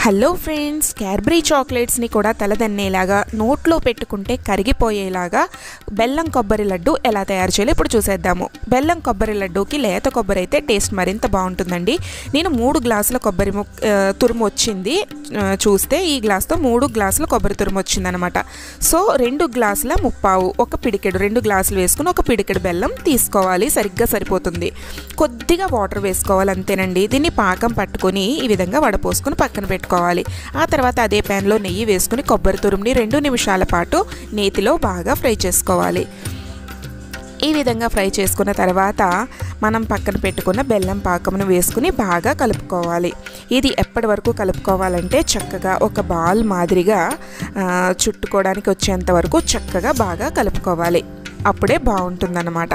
hello friends Cadbury చాక్లెట్స్ని కూడా తలదన్నేలాగా నోట్లో పెట్టుకుంటే కరిగిపోయేలాగా బెల్లం కొబ్బరి లడ్డు ఎలా తయారు చేయాలో ఇప్పుడు చూసేద్దాము బెల్లం కొబ్బరి లడ్డూకి లేత కొబ్బరి అయితే టేస్ట్ మరింత బాగుంటుందండి నేను మూడు గ్లాసుల కొబ్బరి ముక్ ఆ, తురుము వచ్చింది ఆ, చూస్తే ఈ గ్లాస్తో మూడు గ్లాసుల కొబ్బరి తురుము వచ్చిందనమాట సో రెండు గ్లాసుల ముప్పావు ఒక పిడికెడు రెండు గ్లాసులు వేసుకుని ఒక పిడికెడు బెల్లం తీసుకోవాలి సరిగ్గా సరిపోతుంది కొద్దిగా వాటర్ వేసుకోవాలి అంతేనండి దీన్ని పాకం పట్టుకొని ఈ విధంగా వడపోసుకొని పక్కన పెట్టుకోవాలి ఆ తర్వాత అదే ప్యాన్లో నెయ్యి వేసుకుని కొబ్బరి తురుముని రెండు నిమిషాల పాటు నేతిలో బాగా ఫ్రై చేసుకోవాలి ఈ విధంగా ఫ్రై చేసుకున్న తర్వాత మనం పక్కన పెట్టుకున్న బెల్లం పాకమును వేసుకుని బాగా కలుపుకోవాలి ఇది ఎప్పటి వరకు కలుపుకోవాలంటే చక్కగా ఒక బాల్ మాదిరిగా ఆ, చుట్టుకోవడానికి వచ్చేంత వరకు చక్కగా బాగా కలుపుకోవాలి అప్పుడే బాగుంటుందన్నమాట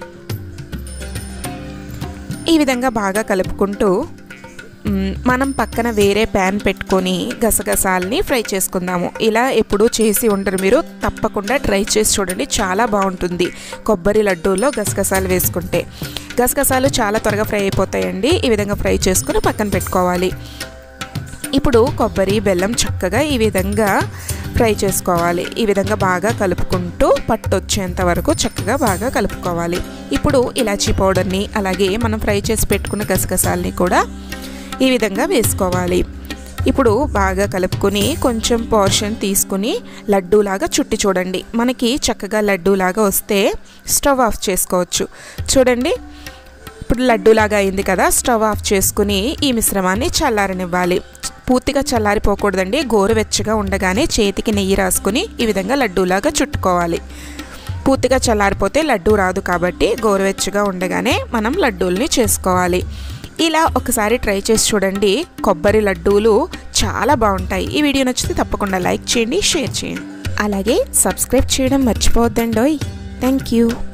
ఈ విధంగా బాగా కలుపుకుంటూ మ్, మనం పక్కన వేరే ప్యాన్ పెట్టుకొని గసగసాలని ఫ్రై చేసుకుందాము ఇలా ఎప్పుడూ చేసి ఉండరు మీరు తప్పకుండా ట్రై చేసి చూడండి చాలా బాగుంటుంది కొబ్బరి లడ్డూలో గసగసాలు వేసుకుంటే గసగసాలు చాలా త్వరగా ఫ్రై అయిపోతాయండి ఈ విధంగా ఫ్రై చేసుకుని పక్కన పెట్టుకోవాలి ఇప్పుడు కొబ్బరి బెల్లం చక్కగా ఈ విధంగా ఫ్రై చేసుకోవాలి ఈ విధంగా బాగా కలుపుకుంటూ పట్టు వచ్చేంత వరకు చక్కగా బాగా కలుపుకోవాలి ఇప్పుడు ఇలాచీ పౌడర్ని అలాగే మనం ఫ్రై చేసి పెట్టుకున్న గసగసాలని కూడా ఈ విధంగా వేసుకోవాలి ఇప్పుడు బాగా కలుపుకొని కొంచెం పోర్షన్ తీసుకుని లడ్డూలాగా చుట్టి చూడండి మనకి చక్కగా లడ్డూలాగా వస్తే స్టవ్ ఆఫ్ చేసుకోవచ్చు చూడండి ఇప్పుడు లడ్డూలాగా అయింది కదా స్టవ్ ఆఫ్ చేసుకుని ఈ మిశ్రమాన్ని చల్లారనివ్వాలి పూర్తిగా చల్లారిపోకూడదండి గోరువెచ్చగా ఉండగానే చేతికి నెయ్యి రాసుకుని ఈ విధంగా లడ్డూలాగా చుట్టుకోవాలి పూర్తిగా చల్లారిపోతే లడ్డూ రాదు కాబట్టి గోరువెచ్చగా ఉండగానే మనం లడ్డూల్ని చేసుకోవాలి ఇలా ఒకసారి ట్రై చేసి చూడండి కొబ్బరి లడ్డూలు చాలా బాగుంటాయి ఈ వీడియో నచ్చితే తప్పకుండా లైక్ చేయండి షేర్ చేయండి అలాగే సబ్స్క్రైబ్ చేయడం మర్చిపోవద్దండోయ్ థ్యాంక్ యూ